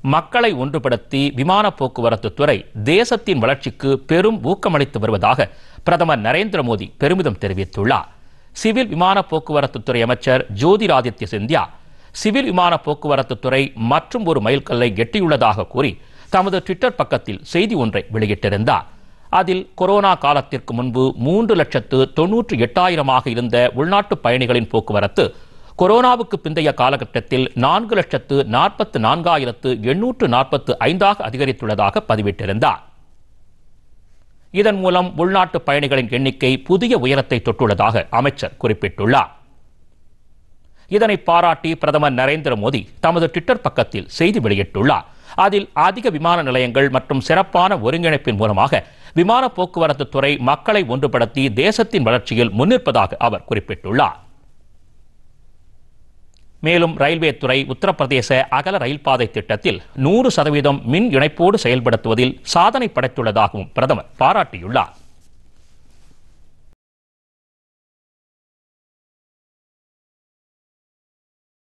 மக்களை ஒன்றுபடுத்தி விமான போக்குவரத்து துறை தேசத்தின் வளர்ச்சிக்கு பெரும் ஊக்கமளித்து வருவதாக பிரதமர் நரேந்திர மோடி பெருமிதம் தெரிவித்துள்ளார் சிவில் விமான போக்குவரத்து துறை அமைச்சர் ஜோதிராதித்ய சிந்தியா சிவில் விமான போக்குவரத்து துறை மற்றும் ஒரு மைல்கல்லை எட்டியுள்ளதாக கூறி தமது ட்விட்டர் பக்கத்தில் செய்தி ஒன்றை வெளியிட்டிருந்தார் அதில் கொரோனா காலத்திற்கு முன்பு மூன்று லட்சத்து தொன்னூற்றி எட்டாயிரமாக இருந்த உள்நாட்டு பயணிகளின் போக்குவரத்து கொரோனாவுக்கு பிந்தைய காலகட்டத்தில் நான்கு லட்சத்து நாற்பத்து நான்காயிரத்து எண்ணூற்று நாற்பத்து ஐந்தாக அதிகரித்துள்ளதாக பதிவிட்டிருந்தார் இதன் மூலம் உள்நாட்டு பயணிகளின் எண்ணிக்கை புதிய உயரத்தை தொட்டுள்ளதாக அமைச்சர் குறிப்பிட்டுள்ளார் இதனை பாராட்டி பிரதமர் நரேந்திர மோடி தமது ட்விட்டர் பக்கத்தில் செய்தி வெளியிட்டுள்ளார் அதில் அதிக விமான நிலையங்கள் மற்றும் சிறப்பான ஒருங்கிணைப்பின் மூலமாக விமான போக்குவரத்து துறை மக்களை ஒன்றுபடுத்தி தேசத்தின் வளர்ச்சியில் முன்னிற்பதாக அவர் குறிப்பிட்டுள்ளார் மேலும் ரயில்வே துறை உத்தரப்பிரதேச அகல ரயில் பாதை திட்டத்தில் நூறு சதவீதம் மின் இணைப்போடு செயல்படுத்துவதில் சாதனை படைத்துள்ளதாகவும் பிரதமர் பாராட்டியுள்ளார்